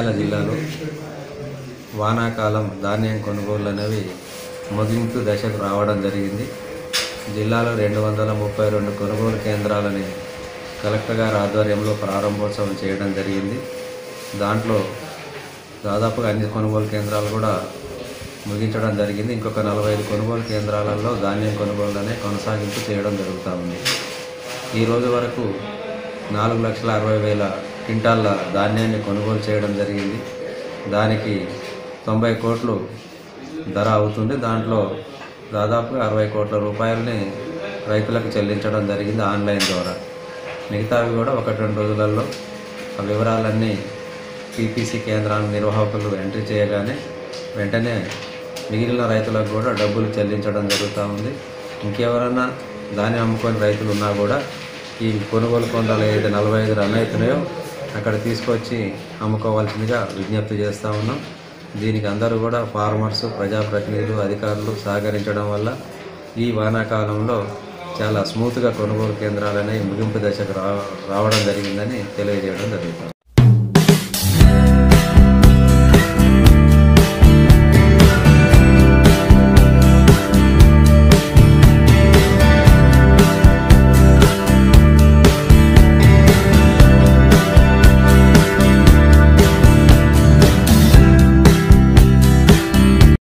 నంద్యాల జిల్లాలో వానాకాలం ధాన్యం కొనుగోళ్ళు అనేవి ముగింపు దశకు రావడం జరిగింది జిల్లాలో రెండు వందల ముప్పై రెండు కొనుగోలు కేంద్రాలని కలెక్టర్ గారి ఆధ్వర్యంలో ప్రారంభోత్సవం చేయడం జరిగింది దాంట్లో దాదాపుగా అన్ని కొనుగోలు కేంద్రాలు కూడా ముగించడం జరిగింది ఇంకొక నలభై ఐదు కొనుగోలు కేంద్రాలలో ధాన్యం కొనుగోలునే కొనసాగింపు చేయడం జరుగుతూ ఉంది ఈ రోజు వరకు నాలుగు లక్షల అరవై వేల క్వింటాళ్ళ ధాన్యాన్ని కొనుగోలు చేయడం జరిగింది దానికి తొంభై కోట్లు ధర అవుతుంది దాంట్లో దాదాపుగా అరవై కోట్ల రూపాయలని రైతులకు చెల్లించడం జరిగింది ఆన్లైన్ ద్వారా మిగతావి కూడా ఒకటి రెండు రోజులలో ఆ వివరాలన్నీ పీపీసీ కేంద్రాల నిర్వాహకులు ఎంట్రీ చేయగానే వెంటనే మిగిలిన రైతులకు కూడా డబ్బులు చెల్లించడం జరుగుతూ ఉంది ఇంకెవరన్నా ధాన్యం అమ్ముకొని రైతులు ఉన్నా కూడా ఈ కొనుగోలు కొండలు ఏదైతే నలభై ఐదు రన్ అవుతున్నాయో అక్కడ తీసుకొచ్చి అమ్ముకోవాల్సిందిగా విజ్ఞప్తి చేస్తూ ఉన్నాం దీనికి అందరూ కూడా ఫార్మర్స్ ప్రజాప్రతినిధులు అధికారులు సహకరించడం వల్ల ఈ వానాకాలంలో చాలా స్మూత్గా కొనుగోలు కేంద్రాలనే ముగింపు దశకు రా రావడం జరిగిందని తెలియజేయడం జరుగుతుంది